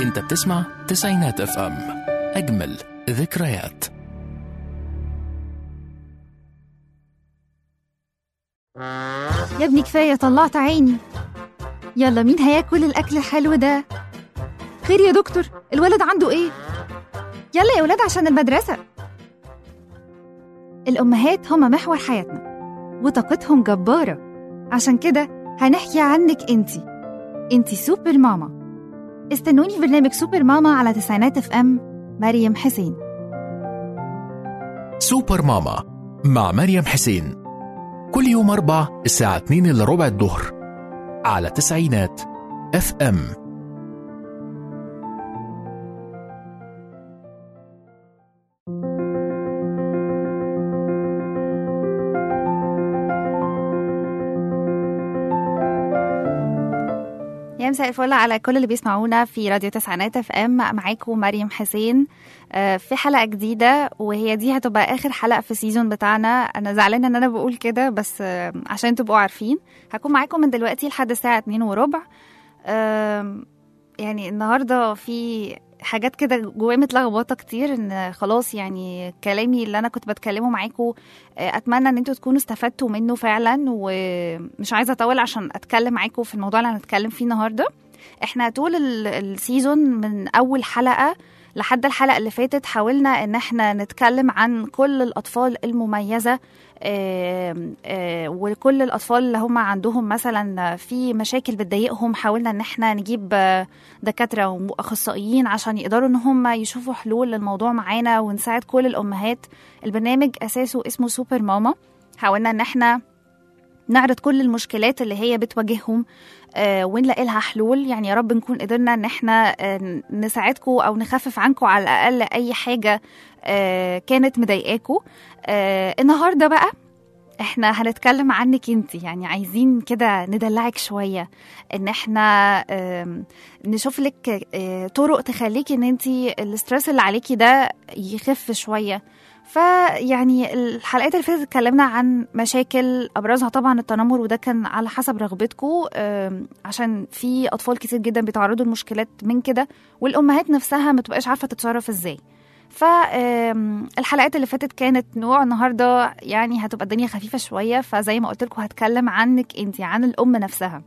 انت بتسمع تسعينات اف ام اجمل ذكريات يا ابني كفاية طلعت عيني يلا مين هياكل الأكل الحلو ده خير يا دكتور الولد عنده إيه يلا يا ولاد عشان المدرسة الأمهات هما محور حياتنا وطاقتهم جبارة عشان كده هنحكي عنك انتي انتي سوبر ماما استنوني في برنامج سوبر ماما على تسعينات اف ام مريم حسين سوبر ماما مع مريم حسين كل يوم أربع الساعة 2 إلا ربع الظهر على تسعينات اف ام يا مساء الفل على كل اللي بيسمعونا في راديو تسعينات اف ام معاكم مريم حسين آه، في حلقه جديده وهي دي هتبقى اخر حلقه في السيزون بتاعنا انا زعلانه ان انا بقول كده بس آه، عشان تبقوا عارفين هكون معاكم من دلوقتي لحد الساعه 2 وربع آم، يعني النهارده في حاجات كده جوايا متلخبطه كتير ان خلاص يعني كلامي اللي انا كنت بتكلمه معاكم اتمنى ان انتوا تكونوا استفدتوا منه فعلا ومش عايزه اطول عشان اتكلم معاكم في الموضوع اللي هنتكلم فيه النهارده احنا طول ال- السيزون من اول حلقه لحد الحلقه اللي فاتت حاولنا ان احنا نتكلم عن كل الاطفال المميزه آم، آه، وكل الاطفال اللي هم عندهم مثلا في مشاكل بتضايقهم حاولنا ان احنا نجيب آه، دكاتره واخصائيين عشان يقدروا ان هم يشوفوا حلول للموضوع معانا ونساعد كل الامهات البرنامج اساسه اسمه سوبر ماما حاولنا ان احنا نعرض كل المشكلات اللي هي بتواجههم آه، ونلاقي لها حلول يعني يا رب نكون قدرنا ان احنا آه، نساعدكم او نخفف عنكم على الاقل اي حاجه آه، كانت مضايقاكم آه، النهارده بقى احنا هنتكلم عنك انت يعني عايزين كده ندلعك شويه ان احنا آم، نشوف لك آه، طرق تخليكي ان انت الاسترس اللي عليكي ده يخف شويه فيعني الحلقات اللي فاتت اتكلمنا عن مشاكل ابرزها طبعا التنمر وده كان على حسب رغبتكم عشان في اطفال كتير جدا بيتعرضوا لمشكلات من كده والامهات نفسها ما تبقاش عارفه تتصرف ازاي فالحلقات اللي فاتت كانت نوع النهارده يعني هتبقى الدنيا خفيفه شويه فزي ما قلت لكم هتكلم عنك انت عن الام نفسها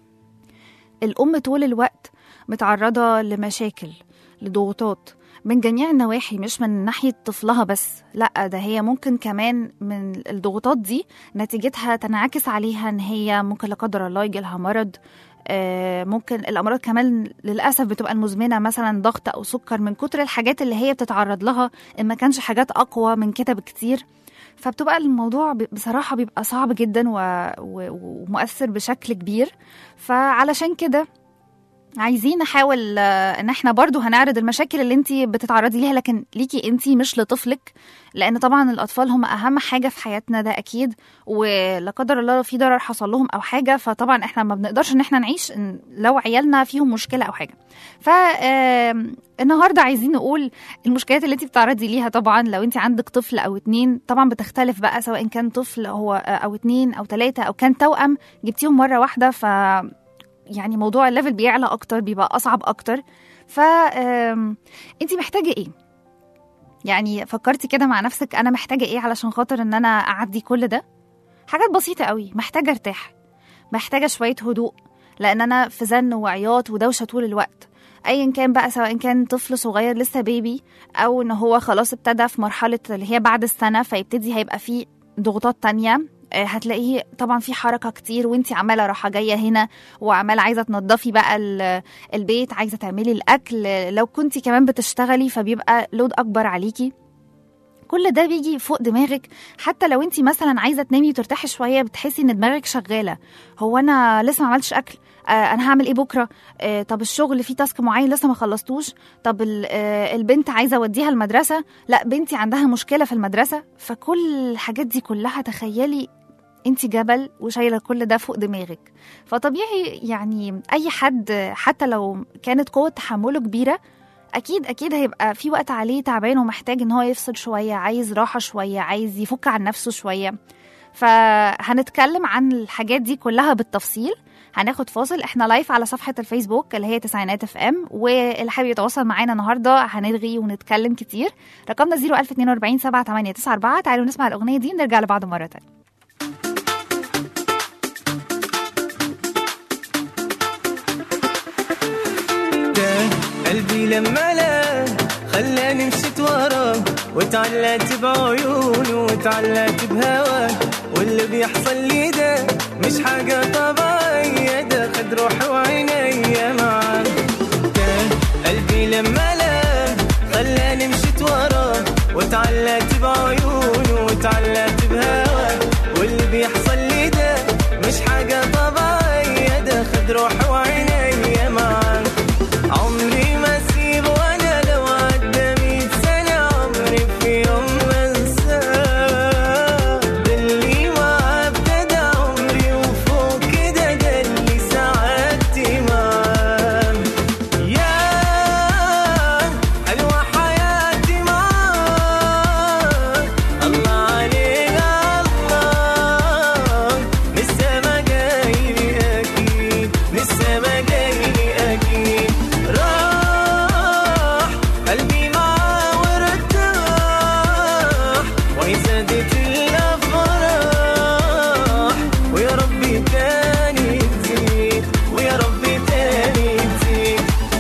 الام طول الوقت متعرضه لمشاكل لضغوطات من جميع النواحي مش من ناحية طفلها بس لا ده هي ممكن كمان من الضغوطات دي نتيجتها تنعكس عليها ان هي ممكن لا قدر الله يجيلها مرض آه، ممكن الامراض كمان للاسف بتبقى المزمنه مثلا ضغط او سكر من كتر الحاجات اللي هي بتتعرض لها ان ما كانش حاجات اقوى من كده بكتير فبتبقى الموضوع ب- بصراحه بيبقى صعب جدا و... و... ومؤثر بشكل كبير فعلشان كده عايزين نحاول آه، ان احنا برضو هنعرض المشاكل اللي انت بتتعرضي ليها لكن ليكي انت مش لطفلك لان طبعا الاطفال هم اهم حاجه في حياتنا ده اكيد ولا قدر الله لو في ضرر حصل لهم او حاجه فطبعا احنا ما بنقدرش ان احنا نعيش إن لو عيالنا فيهم مشكله او حاجه ف آم، النهارده عايزين نقول المشكلات اللي انت بتتعرضي ليها طبعا لو انت عندك طفل او اتنين طبعا بتختلف بقى سواء كان طفل هو او اتنين او تلاته او كان توأم جبتيهم مره واحده ف يعني موضوع الليفل بيعلى اكتر بيبقى اصعب اكتر ف انت محتاجه ايه يعني فكرتي كده مع نفسك انا محتاجه ايه علشان خاطر ان انا اعدي كل ده حاجات بسيطه قوي محتاجه ارتاح محتاجه شويه هدوء لان انا في زن وعياط ودوشه طول الوقت ايا كان بقى سواء كان طفل صغير لسه بيبي او ان هو خلاص ابتدى في مرحله اللي هي بعد السنه فيبتدي هيبقى فيه ضغوطات تانية آه، هتلاقيه طبعا في حركه كتير وانت عماله رايحه جايه هنا وعماله عايزه تنظفي بقى ال- البيت عايزه تعملي الاكل لو كنتي كمان بتشتغلي فبيبقى لود اكبر عليكي كل ده بيجي فوق دماغك حتى لو انت مثلا عايزه تنامي وترتاحي شويه بتحسي ان دماغك شغاله هو انا لسه ما عملتش اكل آه انا هعمل ايه بكره آه طب الشغل فيه تاسك معين لسه ما خلصتوش طب ال- آه البنت عايزه اوديها المدرسه لا بنتي عندها مشكله في المدرسه فكل الحاجات دي كلها تخيلي انت جبل وشايله كل ده فوق دماغك فطبيعي يعني اي حد حتى لو كانت قوه تحمله كبيره اكيد اكيد هيبقى في وقت عليه تعبان ومحتاج ان هو يفصل شويه عايز راحه شويه عايز يفك عن نفسه شويه فهنتكلم عن الحاجات دي كلها بالتفصيل هناخد فاصل احنا لايف على صفحه الفيسبوك اللي هي تسعينات اف ام واللي حابب يتواصل معانا النهارده هنرغي ونتكلم كتير رقمنا 01042 7894 تعالوا نسمع الاغنيه دي ونرجع لبعض مره تانية تاه قلبي لما لا خلاني مشيت وراه وتعلقت بعيونه وتعلقت بهواه واللي بيحصل لي ده مش حاجة طبيعية ده خد روحي وعينيا معاه تاه قلبي لما لا خلاني مشيت وراه وتعلقت بعيونه وتعلقت بهواه واللي بيحصل لي ده مش حاجة طبيعية ده خد روحي وعينيا معاه عمري ما اسيبه وانا لو عدى مية سنة عمري في يوم ما انساه ده اللي معاه ابتدى عمري وفوق كده ده اللي سعادتي معاه يا حلوة حياتي معاه الله عليك الله لسه ما جايلي أكيد لسه ما جايلي أكيد راح قلبي معاه وارتاح وهي زادت الأفراح ويا ربي تاني تزيد ويا ربي تاني تزيد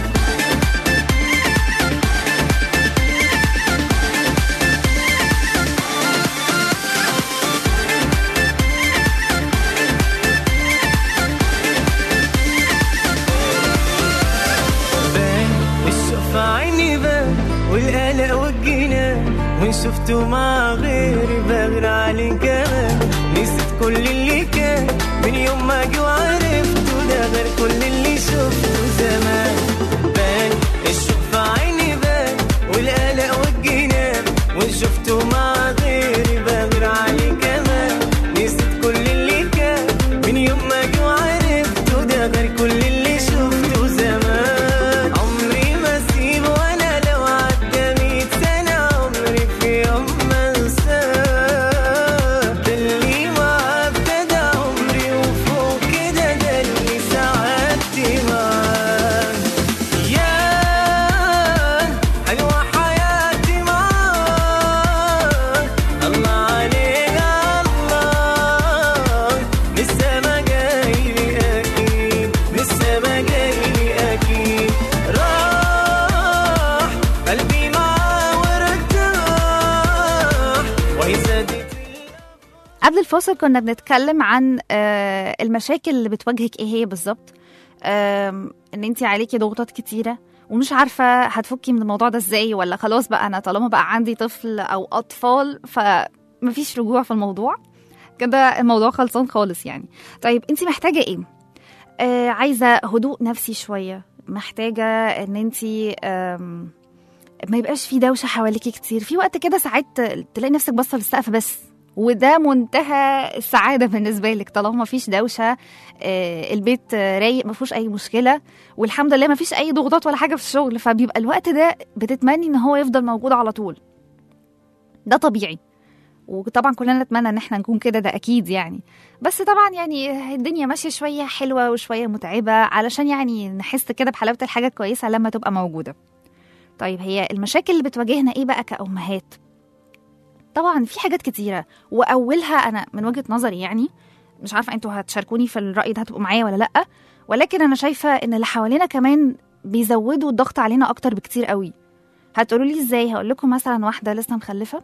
بان الشوق في عيني بان والقلق والجنان وان شفته مع غيري بغير عليه كمان نسيت كل اللي كان من يوم ما جه وعرفته ده غير كل اللي شفته زمان بان الشوق في عيني بان والقلق والجنان وان شفته مع غيري بغير عليه كمان نسيت كل اللي كان من يوم ما جه وعرفته ده غير كل اللي شفته زمان عمري ما اسيبه وانا لو عدى مية سنة عمري في يوم ما انساه ده اللي معاه ابتدى عمري وفوق كده ده اللي سعادتي معاه يا حلوة حياتي معاه الله عليك الله لسه ما جايلي أكيد لسه ما جايلي أكيد راح قلبي معاه وارتاح وهي زادت قبل الفاصل كنا بنتكلم عن آه، المشاكل اللي بتواجهك ايه هي بالظبط آم، ان انت عليكي ضغوطات كتيره ومش عارفه هتفكي من الموضوع ده ازاي ولا خلاص بقى انا طالما بقى عندي طفل او اطفال فمفيش رجوع في الموضوع كده الموضوع خلصان خالص يعني طيب انت محتاجه ايه آه عايزه هدوء نفسي شويه محتاجه ان انت آم، ما يبقاش في دوشه حواليكي كتير في وقت كده ساعات تلاقي نفسك باصه للسقف بس وده منتهى السعاده بالنسبه لك طالما ما فيش دوشه آه، البيت آه، رايق ما فيهوش اي مشكله والحمد لله ما فيش اي ضغوطات ولا حاجه في الشغل فبيبقى الوقت ده بتتمني ان هو يفضل موجود على طول ده طبيعي وطبعا كلنا نتمنى ان احنا نكون كده ده اكيد يعني بس طبعا يعني الدنيا ماشيه شويه حلوه وشويه متعبه علشان يعني نحس كده بحلاوه الحاجه الكويسه لما تبقى موجوده طيب هي المشاكل اللي بتواجهنا ايه بقى كأمهات طبعا في حاجات كتيرة وأولها أنا من وجهة نظري يعني مش عارفة انتوا هتشاركوني في الرأي ده هتبقوا معايا ولا لأ ولكن أنا شايفة إن اللي حوالينا كمان بيزودوا الضغط علينا أكتر بكتير قوي هتقولوا لي ازاي هقول لكم مثلا واحدة لسه مخلفة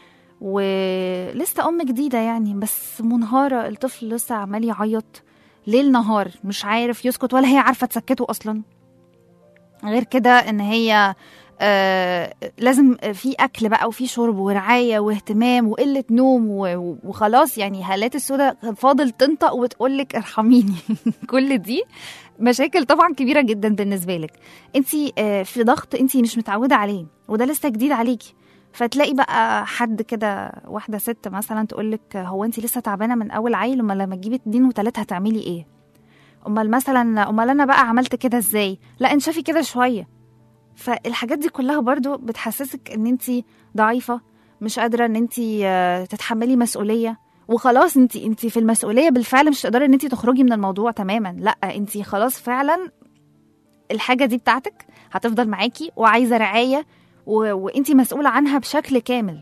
ولسه أم جديدة يعني بس منهارة الطفل لسه عمال يعيط ليل نهار مش عارف يسكت ولا هي عارفة تسكته أصلا غير كده ان هي آه لازم في اكل بقى وفي شرب ورعايه واهتمام وقله نوم و- وخلاص يعني هالات السوداء فاضل تنطق وتقول لك ارحميني كل دي مشاكل طبعا كبيره جدا بالنسبه لك انت آه في ضغط انت مش متعوده عليه وده لسه جديد عليكي فتلاقي بقى حد كده واحده ست مثلا تقول لك هو انت لسه تعبانه من اول عيل امال لما تجيبي اتنين وتلاته هتعملي ايه امال مثلا امال انا بقى عملت كده ازاي لا انشفي كده شويه فالحاجات دي كلها برضو بتحسسك ان انت ضعيفه مش قادره ان انت تتحملي مسؤوليه وخلاص انت انت في المسؤوليه بالفعل مش تقدري ان انت تخرجي من الموضوع تماما لا انت خلاص فعلا الحاجه دي بتاعتك هتفضل معاكي وعايزه رعايه و... وانت مسؤوله عنها بشكل كامل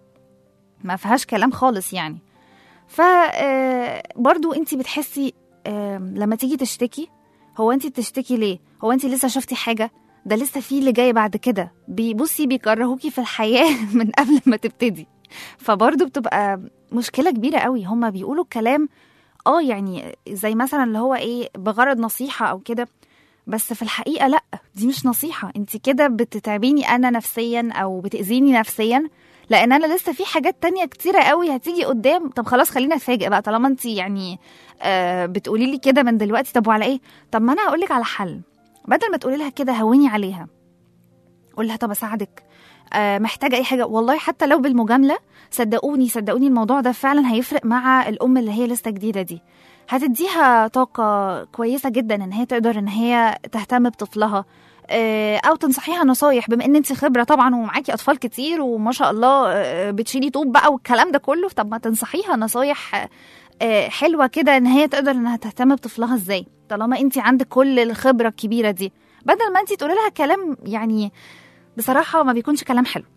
ما فيهاش كلام خالص يعني ف آه، برضو انت بتحسي آه، لما تيجي تشتكي هو انت بتشتكي ليه هو انت لسه شفتي حاجه ده لسه في اللي جاي بعد كده بيبصي بيكرهوكي في الحياه من قبل ما تبتدي فبرضو بتبقى مشكله كبيره قوي هما بيقولوا كلام اه يعني زي مثلا اللي هو ايه بغرض نصيحه او كده بس في الحقيقه لا دي مش نصيحه انت كده بتتعبيني انا نفسيا او بتاذيني نفسيا لان انا لسه في حاجات تانية كتيره قوي هتيجي قدام طب خلاص خلينا اتفاجئ بقى طالما انت يعني آه بتقولي لي كده من دلوقتي طب وعلى ايه طب ما انا هقول لك على حل بدل ما تقولي لها كده هوني عليها قول لها طب اساعدك آه محتاجه اي حاجه والله حتى لو بالمجامله صدقوني صدقوني الموضوع ده فعلا هيفرق مع الام اللي هي لسه جديده دي هتديها طاقه كويسه جدا ان هي تقدر ان هي تهتم بطفلها آه، او تنصحيها نصايح بما ان انت خبره طبعا ومعاكي اطفال كتير وما شاء الله آه، بتشيلي طوب بقى والكلام ده كله طب ما تنصحيها نصايح آه، حلوه كده ان هي تقدر انها تهتم بطفلها ازاي طالما انت عندك كل الخبره الكبيره دي بدل ما انت تقولي لها كلام يعني بصراحه ما بيكونش كلام حلو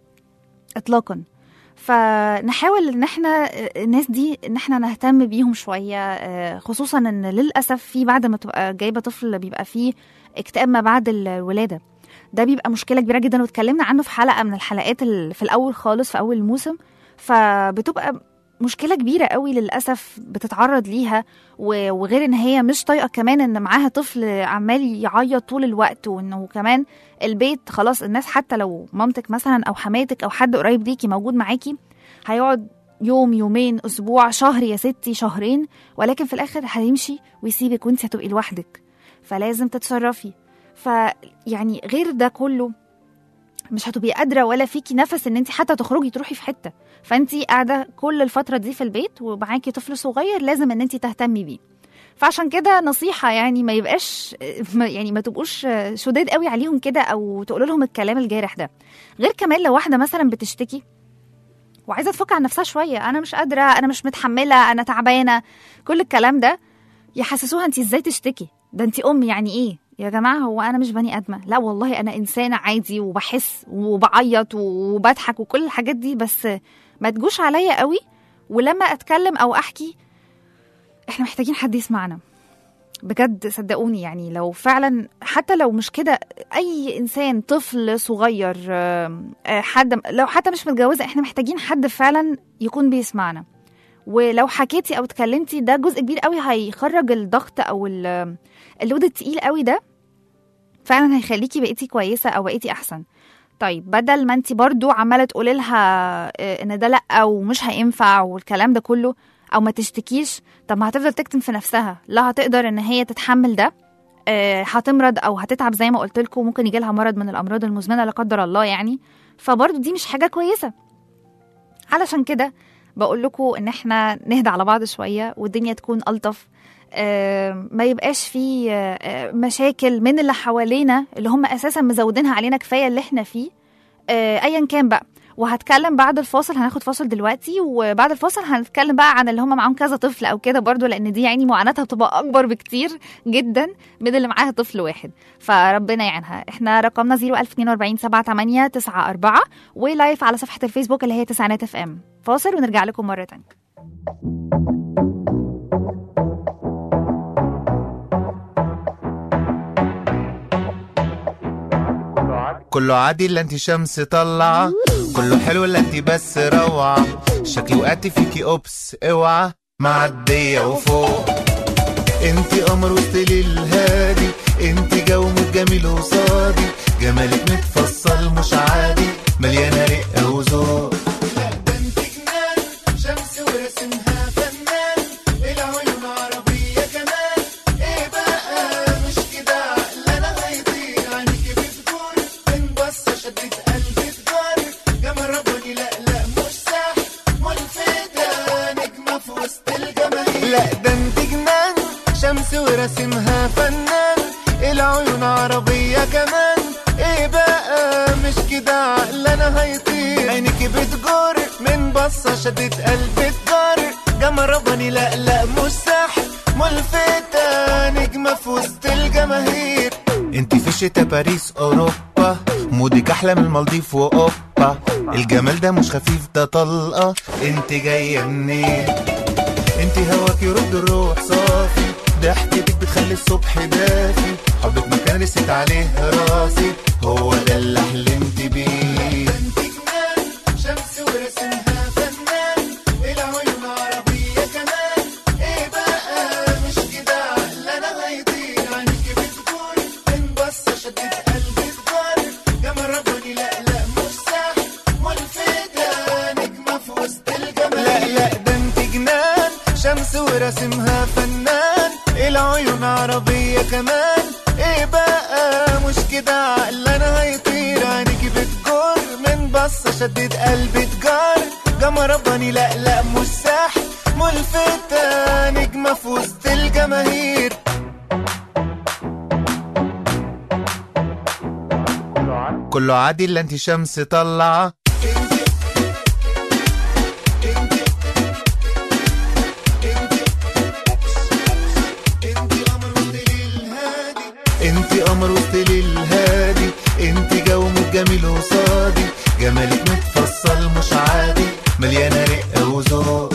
اطلاقا فنحاول ان احنا الناس دي ان احنا نهتم بيهم شويه آه، خصوصا ان للاسف في بعد ما تبقى جايبه طفل بيبقى فيه اكتئاب ما بعد الولاده ده بيبقى مشكله كبيره جدا واتكلمنا عنه في حلقه من الحلقات ال- في الاول خالص في اول الموسم فبتبقى مشكله كبيره قوي للاسف بتتعرض ليها و- وغير ان هي مش طايقه كمان ان معاها طفل عمال يعيط طول الوقت وانه كمان البيت خلاص الناس حتى لو مامتك مثلا او حماتك او حد قريب ليكي موجود معاكي هيقعد يوم يومين اسبوع شهر يا ستي شهرين ولكن في الاخر هيمشي ويسيبك وانت هتبقي لوحدك فلازم تتصرفي فيعني غير ده كله مش هتبقي قادره ولا فيكي نفس ان انت حتى تخرجي تروحي في حته فانت قاعده كل الفتره دي في البيت ومعاكي طفل صغير لازم ان انت تهتمي بيه فعشان كده نصيحة يعني ما يبقاش ما- يعني ما تبقوش شداد قوي عليهم كده او تقولوا لهم الكلام الجارح ده غير كمان لو واحدة مثلا بتشتكي وعايزة تفك عن نفسها شوية انا مش قادرة انا مش متحملة انا تعبانة كل الكلام ده يحسسوها انت ازاي تشتكي ده انت ام يعني ايه يا جماعة هو أنا مش بني آدمة لا والله أنا إنسانة عادي وبحس وبعيط وبضحك وكل الحاجات دي بس ما تجوش عليا قوي ولما أتكلم أو أحكي إحنا محتاجين حد يسمعنا بجد صدقوني يعني لو فعلا حتى لو مش كده اي انسان طفل صغير آم، آه، حد لو حتى مش متجوزه احنا محتاجين حد فعلا يكون بيسمعنا ولو حكيتي او اتكلمتي ده جزء كبير قوي هيخرج الضغط او ال- اللود التقيل قوي ده فعلا هيخليكي بقيتي كويسه او بقيتي احسن طيب بدل ما انت برضو عماله تقولي لها آه، ان ده لا ومش هينفع والكلام ده كله او ما تشتكيش طب ما هتفضل تكتم في نفسها لا هتقدر ان هي تتحمل ده آه، هتمرض او هتتعب زي ما قلت لكم ممكن يجي لها مرض من الامراض المزمنه لا قدر الله يعني فبرضو دي مش حاجه كويسه علشان كده بقول لكم ان احنا نهدى على بعض شويه والدنيا تكون الطف آه، ما يبقاش في آه، آه، مشاكل من اللي حوالينا اللي هم اساسا مزودينها علينا كفايه اللي احنا فيه آه، ايا كان بقى وهتكلم بعد الفاصل هناخد فاصل دلوقتي وبعد الفاصل هنتكلم بقى عن اللي هم معاهم كذا طفل او كده برضو لان دي يعني معاناتها بتبقى اكبر بكتير جدا من اللي معاها طفل واحد فربنا يعينها احنا رقمنا 01042 78 94 ولايف على صفحه الفيسبوك اللي هي تسعينات اف ام فاصل ونرجع لكم مره تانية كله عادي الا انت شمس طلعة كله حلو الا انت بس روعة شكلي وقعت فيكي اوبس اوعى معدية وفوق انت قمر وسط الهادي انت جو جميل وصادي جمالك متفصل مش عادي مليانة رقة وذوق لا ده انت جنان شمس ورسمها فنان العيون عربية كمان ايه بقى مش كده عقل انا هيطير عينيكي بتجور من بصة شدت قلبي تجار جمال رباني لا لا مش سحر ملفتة نجمة في وسط الجماهير لا ده انت جنان شمس ورسمها فنان العيون عربية كمان ايه بقى مش كده عقل انا هيطير عينيكي بتجر من بصة شدت قلبي تجر رباني لا لا مش سحر ملفتة نجمة في وسط الجماهير انت في شتا باريس اوروبا مودك احلى من المالديف واوبا الجمال ده مش خفيف ده طلقة انت جاية منين انت هواك يرد الروح صافي ضحكتك بتخلي الصبح دافي حبك مكان رست عليه راسي هو ده اللي حلمت بيه انت جنان شمس ورسمها فنان العيون عربية كمان ايه بقى مش كده عقل انا هيطير عينيكي بتجور من بصة شدت قلبي تجار جمال رباني لا لا مش سحر ملفتة نجمة في وسط الجمال لا لا ده انت جنان شمس ورسمها فنان العيون عربية كمان ايه بقى مش كده عقل انا هيطير عينيكي بتجر من بصة شدت قلبي تجار جمال رباني لا لا مش سحر ملفتة نجمة في وسط الجماهير كله عادي الا انت شمس طلعه انت قمر وسط ليل هادي انت جو جميل وصادي جمالك متفصل مش عادي مليانه رقه وذوق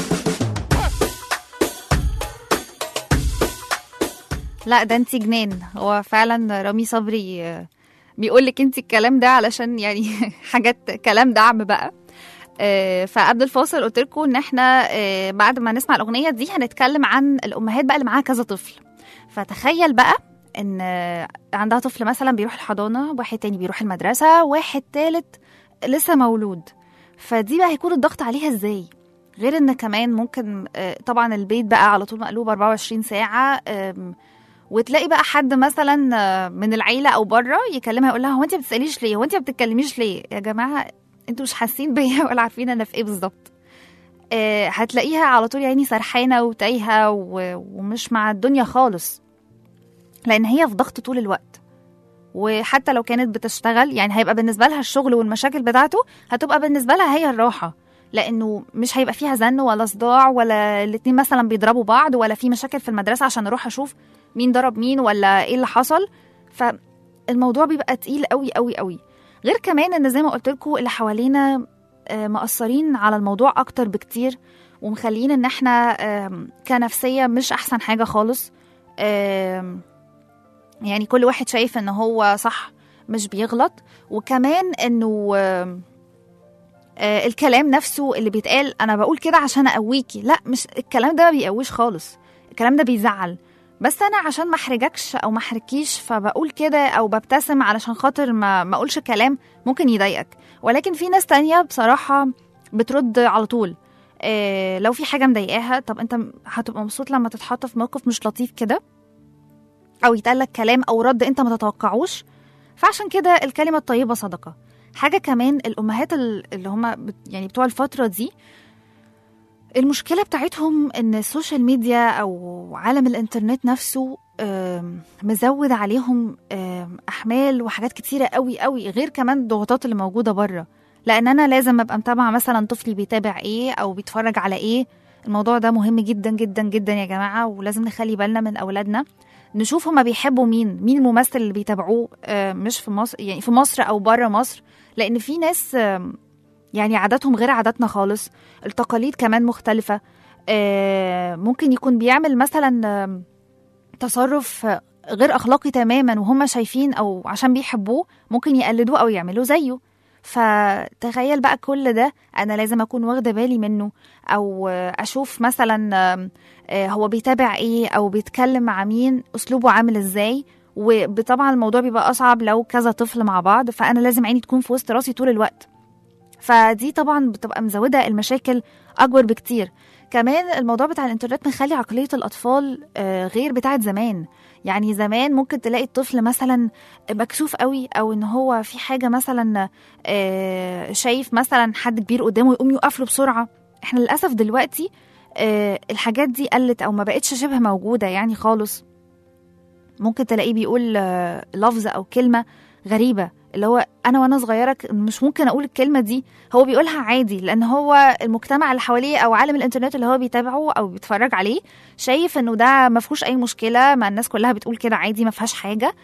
لا ده انت جنان هو فعلا رامي صبري آه، بيقول لك انت الكلام ده علشان يعني حاجات كلام دعم بقى آه، فقبل الفاصل قلت لكم ان احنا آه، بعد ما نسمع الاغنيه دي هنتكلم عن الامهات بقى اللي معاها كذا طفل فتخيل بقى ان آه، عندها طفل مثلا بيروح الحضانه واحد تاني بيروح المدرسه واحد تالت لسه مولود فدي بقى هيكون الضغط عليها ازاي غير ان كمان ممكن آه، طبعا البيت بقى على طول مقلوب 24 ساعه آم، وتلاقي بقى حد مثلا آه، من العيله او بره يكلمها يقول لها هو انت ما بتساليش ليه هو انت ما بتتكلميش ليه يا جماعه انتوا مش حاسين بيا ولا عارفين انا في ايه بالظبط آه، هتلاقيها على طول يعني سرحانه وتايهه و- ومش مع الدنيا خالص لان هي في ضغط طول الوقت وحتى لو كانت بتشتغل يعني هيبقى بالنسبه لها الشغل والمشاكل بتاعته هتبقى بالنسبه لها هي الراحه لانه مش هيبقى فيها زن ولا صداع ولا الاتنين مثلا بيضربوا بعض ولا في مشاكل في المدرسه عشان اروح اشوف مين ضرب مين ولا ايه اللي حصل فالموضوع بيبقى تقيل قوي قوي قوي غير كمان ان زي ما قلت لكم اللي حوالينا آه، مأثرين على الموضوع اكتر بكتير ومخليين ان احنا آم، كنفسيه مش احسن حاجه خالص آم، يعني كل واحد شايف ان هو صح مش بيغلط وكمان انه آم، آه، الكلام نفسه اللي بيتقال انا بقول كده عشان اقويكي لا مش الكلام ده ما بيقويش خالص الكلام ده بيزعل بس انا عشان ما احرجكش او ما احرجكيش فبقول كده او ببتسم علشان خاطر ما ما اقولش كلام ممكن يضايقك ولكن في ناس تانية بصراحة بترد على طول إيه لو في حاجة مضايقاها طب انت هتبقى مبسوط لما تتحط في موقف مش لطيف كده او يتقال لك كلام او رد انت ما تتوقعوش فعشان كده الكلمة الطيبة صدقة حاجة كمان الأمهات ال- اللي هم يعني بتوع الفترة دي المشكلة بتاعتهم إن السوشيال ميديا أو عالم الإنترنت نفسه آم، مزود عليهم آم، أحمال وحاجات كتيرة قوي قوي غير كمان الضغوطات اللي موجودة بره لأن أنا لازم أبقى متابعة مثلا طفلي بيتابع إيه أو بيتفرج على إيه الموضوع ده مهم جدا جدا جدا يا جماعة ولازم نخلي بالنا من أولادنا نشوف هما بيحبوا مين مين الممثل اللي بيتابعوه آه، مش في مصر يعني في مصر أو بره مصر لأن في ناس آم، يعني عاداتهم غير عاداتنا خالص التقاليد كمان مختلفة آه، ممكن يكون بيعمل مثلا آم، تصرف آه، غير أخلاقي تماما وهم شايفين أو عشان بيحبوه ممكن يقلدوه أو يعملوا زيه فتخيل بقى كل ده أنا لازم أكون واخدة بالي منه أو آه، أشوف مثلا آم، آه، هو بيتابع إيه أو بيتكلم مع مين أسلوبه عامل إزاي وطبعا الموضوع بيبقى أصعب لو كذا طفل مع بعض فأنا لازم عيني تكون في وسط راسي طول الوقت فدي طبعا بتبقى مزودة المشاكل أكبر بكتير كمان الموضوع بتاع الانترنت مخلي عقلية الأطفال آه، غير بتاعة زمان يعني زمان ممكن تلاقي الطفل مثلا مكسوف قوي أو إن هو في حاجة مثلا آه، شايف مثلا حد كبير قدامه يقوم يقف له بسرعة احنا للأسف دلوقتي آه، الحاجات دي قلت أو ما بقتش شبه موجودة يعني خالص ممكن تلاقيه بيقول آه، لفظ أو كلمة غريبة اللي هو انا وانا صغيره ك- مش ممكن اقول الكلمه دي هو بيقولها عادي لان هو المجتمع اللي حواليه او عالم الانترنت اللي هو بيتابعه او بيتفرج عليه شايف انه ده ما فيهوش اي مشكله ما الناس كلها بتقول كده عادي ما فيهاش حاجه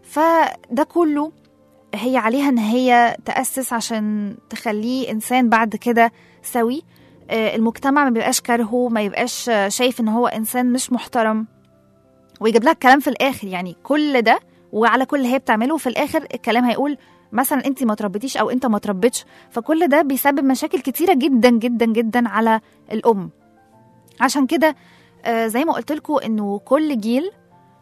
فده كله هي عليها ان هي تاسس عشان تخليه انسان بعد كده سوي آه، المجتمع ما بيبقاش كارهه ما يبقاش آه، شايف ان هو انسان مش محترم ويجيب لها الكلام في الاخر يعني كل ده وعلى كل اللي هي بتعمله في الاخر الكلام هيقول مثلا انت ما تربيتيش او انت ما تربيتش فكل ده بيسبب مشاكل كتيره جدا جدا جدا على الام عشان كده آه، زي ما قلت لكم انه كل جيل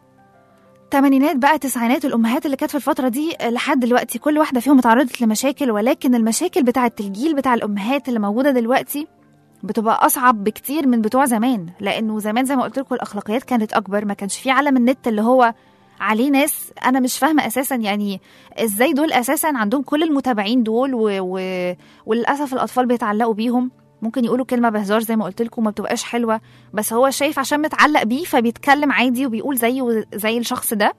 تمانينات بقى تسعينات الامهات اللي كانت في الفتره دي آه، لحد دلوقتي كل واحده فيهم اتعرضت لمشاكل ولكن المشاكل بتاعه الجيل بتاع الامهات اللي موجوده دلوقتي بتبقى اصعب بكتير من بتوع زمان لانه زمان زي ما قلت لكم الاخلاقيات كانت اكبر ما كانش في عالم النت اللي هو عليه ناس انا مش فاهمه اساسا يعني ازاي دول اساسا عندهم كل المتابعين دول و... و... وللاسف الاطفال بيتعلقوا بيهم ممكن يقولوا كلمه بهزار زي ما قلت لكم ما بتبقاش حلوه بس هو شايف عشان متعلق بيه فبيتكلم عادي وبيقول زيه زي الشخص ده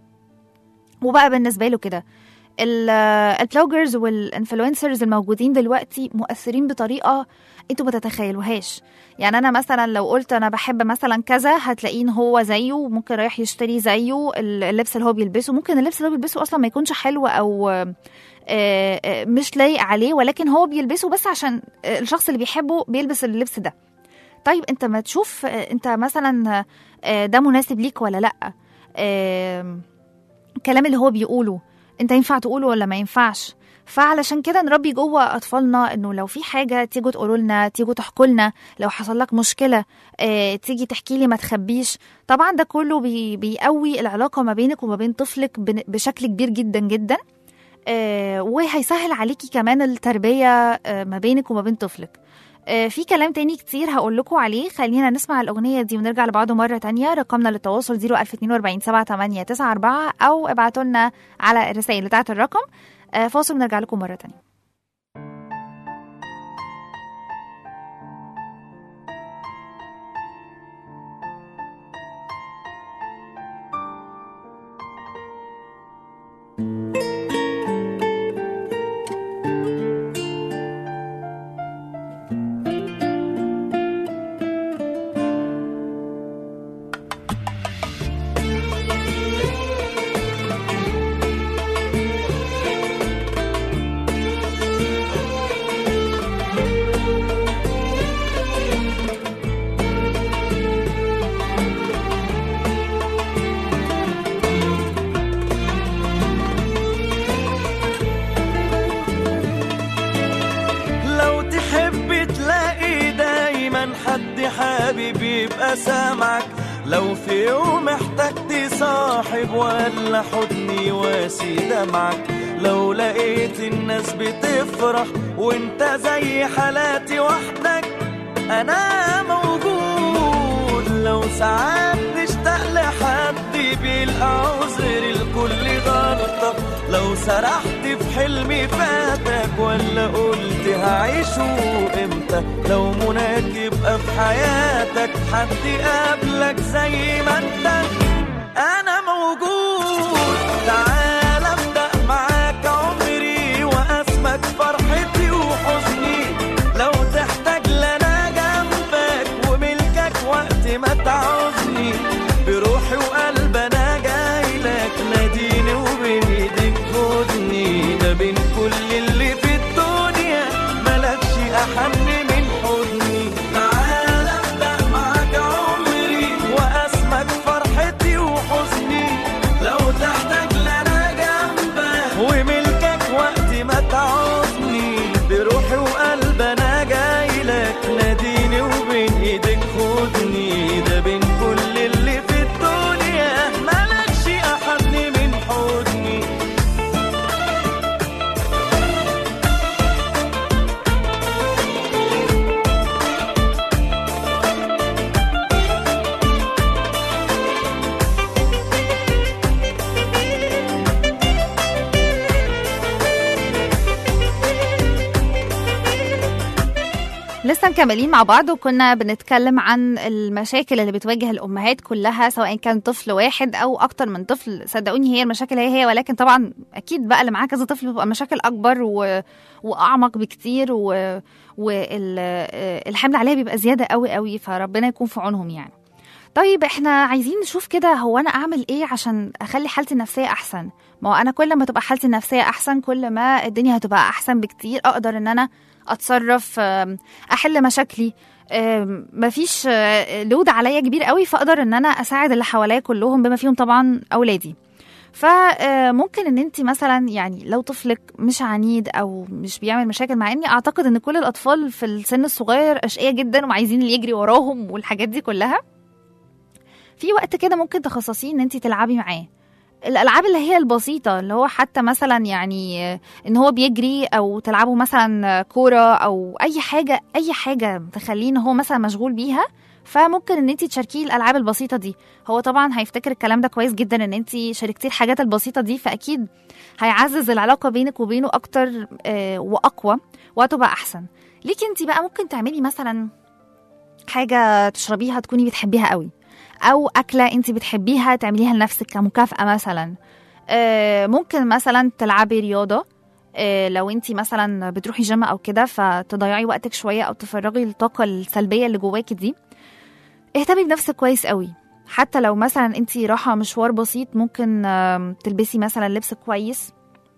وبقى بالنسبه له كده ال- البلوجرز والانفلونسرز الموجودين دلوقتي مؤثرين بطريقه انتوا ما تتخيلوهاش يعني انا مثلا لو قلت انا بحب مثلا كذا هتلاقيه إن هو زيه وممكن رايح يشتري زيه ال- اللبس اللي هو بيلبسه ممكن اللبس اللي هو بيلبسه اصلا ما يكونش حلو او آه، آه، مش لايق عليه ولكن هو بيلبسه بس عشان آه، الشخص اللي بيحبه بيلبس اللبس ده طيب انت ما تشوف آه، انت مثلا آه، ده مناسب ليك ولا لا آم، الكلام اللي هو بيقوله انت ينفع تقوله ولا ما ينفعش فعلشان كده نربي جوه اطفالنا انه لو في حاجه تيجوا تقولوا لنا تيجوا تحكوا لنا لو حصل لك مشكله اه تيجي تحكي لي ما تخبيش طبعا ده كله بي بيقوي العلاقه ما بينك وما بين طفلك بن- بشكل كبير جدا جدا آه وهيسهل عليكي كمان التربيه آه ما بينك وما بين طفلك آه، في كلام تاني كتير هقول لكم عليه خلينا نسمع الأغنية دي ونرجع لبعضه مرة تانية رقمنا للتواصل 01042 7894 أو ابعتوا لنا على الرسائل بتاعة الرقم آه، فاصل ونرجع لكم مرة تانية لو تحب تلاقي دايما حد حابب يبقى سامعك لو في يوم احتجت صاحب ولا حضن يواسي دمعك لو لقيت الناس بتفرح وانت زي حالاتي وحدك انا موجود لو ساعات تشتاق لحد بيلقى عذر لكل غلطة لو سرحت في حلمي فاتك ولا قلت هعيشه امتى لو مناك يبقى في حياتك حد قابلك زي ما انت انا موجود تعال ابدا معاك عمري واسمك فرحتي وحزني لو تحتاج لنا جنبك وملكك وقت ما تعوزني بروحي وقلبي انا جايلك ناديني وبين ايدك خدني ده بين كل اللي في الدنيا ملكش احن من حضني تعال ابدا معاك عمري واسمك فرحتي لسه مكملين مع بعض وكنا بنتكلم عن المشاكل اللي بتواجه الامهات كلها سواء كان طفل واحد او اكتر من طفل صدقوني هي المشاكل هي هي ولكن طبعا اكيد بقى اللي معاه كذا طفل بيبقى مشاكل اكبر و... واعمق بكتير و... والحمل عليها بيبقى زياده قوي قوي فربنا يكون في عونهم يعني طيب احنا عايزين نشوف كده هو انا اعمل ايه عشان اخلي حالتي النفسيه احسن ما هو انا كل ما تبقى حالتي النفسيه احسن كل ما الدنيا هتبقى احسن بكتير اقدر ان انا اتصرف آم، احل مشاكلي آم، مفيش آه، لود عليا كبير قوي فاقدر ان انا اساعد اللي حواليا كلهم بما فيهم طبعا اولادي فممكن ان انت مثلا يعني لو طفلك مش عنيد او مش بيعمل مشاكل مع اني اعتقد ان كل الاطفال في السن الصغير اشقياء جدا وعايزين اللي يجري وراهم والحاجات دي كلها في وقت كده ممكن تخصصيه ان انت تلعبي معاه الالعاب اللي هي البسيطه اللي هو حتى مثلا يعني آه، ان هو بيجري او تلعبوا مثلا كوره او اي حاجه اي حاجه تخليه ان هو مثلا مشغول بيها فممكن ان انت تشاركيه الالعاب البسيطه دي هو طبعا هيفتكر الكلام ده كويس جدا ان انت شاركتيه الحاجات البسيطه دي فاكيد هيعزز العلاقه بينك وبينه اكتر آه، واقوى وهتبقى احسن ليكي انت بقى ممكن تعملي مثلا حاجه تشربيها تكوني بتحبيها قوي او اكله انت بتحبيها تعمليها لنفسك كمكافاه مثلا آه، ممكن مثلا تلعبي رياضه آه، لو انت مثلا بتروحي جيم او كده فتضيعي وقتك شويه او تفرغي الطاقه السلبيه اللي جواكي دي اهتمي بنفسك كويس قوي حتى لو مثلا انت رايحه مشوار بسيط ممكن آم، تلبسي مثلا لبس كويس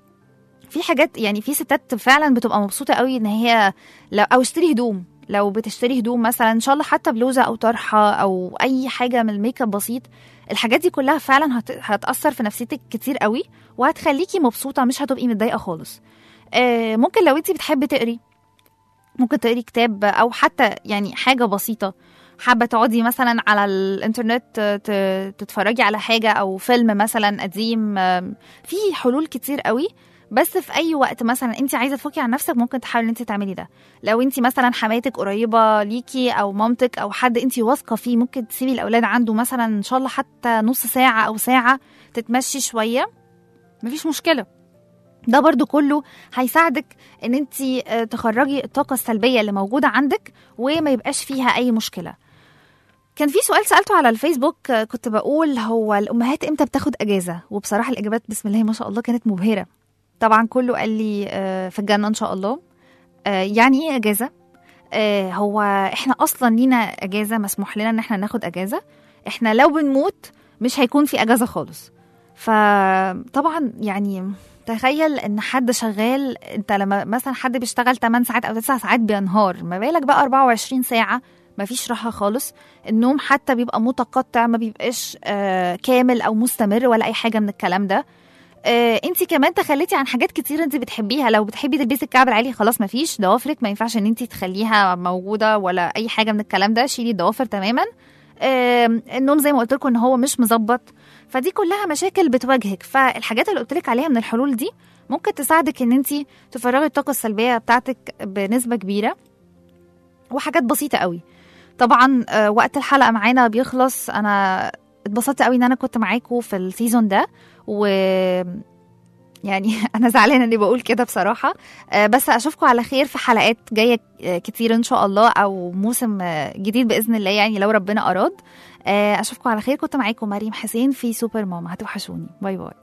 في حاجات يعني في ستات فعلا بتبقى مبسوطه قوي ان هي لو او اشتري هدوم لو بتشتري هدوم مثلا ان شاء الله حتى بلوزه او طرحه او اي حاجه من الميك اب بسيط الحاجات دي كلها فعلا هت... هتاثر في نفسيتك كتير قوي وهتخليكي مبسوطه مش هتبقي متضايقه خالص آه ممكن لو انت بتحبي تقري ممكن تقري كتاب او حتى يعني حاجه بسيطه حابه تقعدي مثلا على الانترنت ت- تتفرجي على حاجه او فيلم مثلا قديم آم، في حلول كتير قوي بس في اي وقت مثلا انت عايزه تفكي عن نفسك ممكن تحاولي ان انت تعملي ده لو انت مثلا حماتك قريبه ليكي او مامتك او حد انت واثقه فيه ممكن تسيبي الاولاد عنده مثلا ان شاء الله حتى نص ساعه او ساعه تتمشي شويه مفيش مشكله ده برضو كله هيساعدك ان انت تخرجي الطاقه السلبيه اللي موجوده عندك وما يبقاش فيها اي مشكله كان في سؤال سالته على الفيسبوك آه، كنت بقول هو الامهات امتى بتاخد اجازه وبصراحه الاجابات بسم الله ما شاء الله كانت مبهره طبعا كله قال لي آه، في الجنه ان شاء الله آه، يعني ايه اجازه آه، هو احنا اصلا لينا اجازه مسموح لنا ان احنا ناخد اجازه احنا لو بنموت مش هيكون في اجازه خالص فطبعا يعني تخيل ان حد شغال انت لما مثلا حد بيشتغل 8 ساعات او 9 ساعات بينهار ما بالك بقى 24 ساعه مفيش راحه خالص النوم حتى بيبقى متقطع ما بيبقاش آه كامل او مستمر ولا اي حاجه من الكلام ده آه انت كمان تخليتي عن حاجات كتير انت بتحبيها لو بتحبي تلبسي الكعب العالي خلاص مفيش ضوافرك ما ينفعش ان انت تخليها موجوده ولا اي حاجه من الكلام ده شيلي الضوافر تماما آه النوم زي ما قلت لكم ان هو مش مظبط فدي كلها مشاكل بتواجهك فالحاجات اللي قلت لك عليها من الحلول دي ممكن تساعدك ان انت تفرغي الطاقه السلبيه بتاعتك بنسبه كبيره وحاجات بسيطه قوي طبعا آه، وقت الحلقه معانا بيخلص انا اتبسطت قوي ان انا كنت معاكم في السيزون ده و يعني انا زعلانه اني بقول كده بصراحه آه، بس اشوفكم على خير في حلقات جايه آه، كتير ان شاء الله او موسم آه، جديد باذن الله يعني لو ربنا اراد آه، اشوفكم على خير كنت معاكم مريم حسين في سوبر ماما هتوحشوني باي باي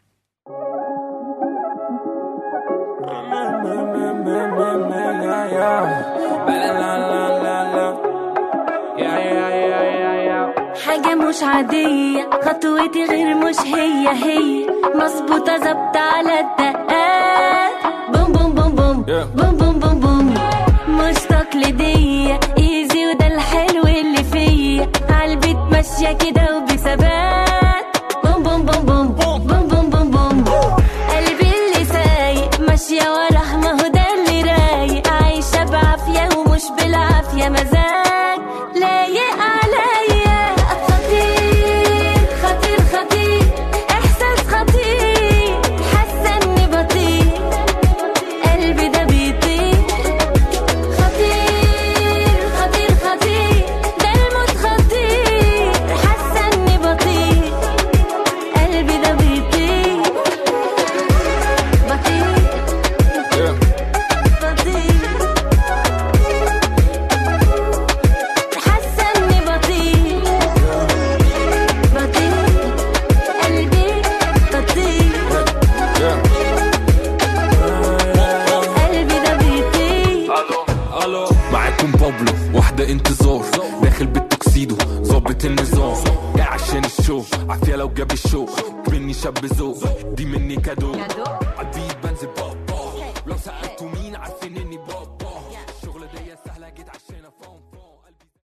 حاجة مش عادية خطوتي غير مش هي هي مظبوطة ظابطة على الدقات بوم بوم بوم بوم بوم بوم بوم بوم مش تقليدية ايزي وده الحلو اللي فيا عالبيت ماشية كده وبثبات بوم بوم بوم بوم بوم بوم بوم بوم قلبي اللي سايق ماشية وراه ما هو ده اللي رايق عايشة بعافية ومش بالعافية مزاج لايق عليا خطير خطير خطير احساس خطير حاسة اني بطير قلبي ده بيطير خطير خطير خطير ده الموت خطير حاسة اني بطير انتظار داخل بالتوكسيدو ظابط النظام جاي عشان الشو عافية لو جاب الشو مني شاب ذوق دي مني كادو عالبيت بنزل بابا لو سألتوا مين عارفين اني بابا الشغلة دي سهلة جيت عشان افهم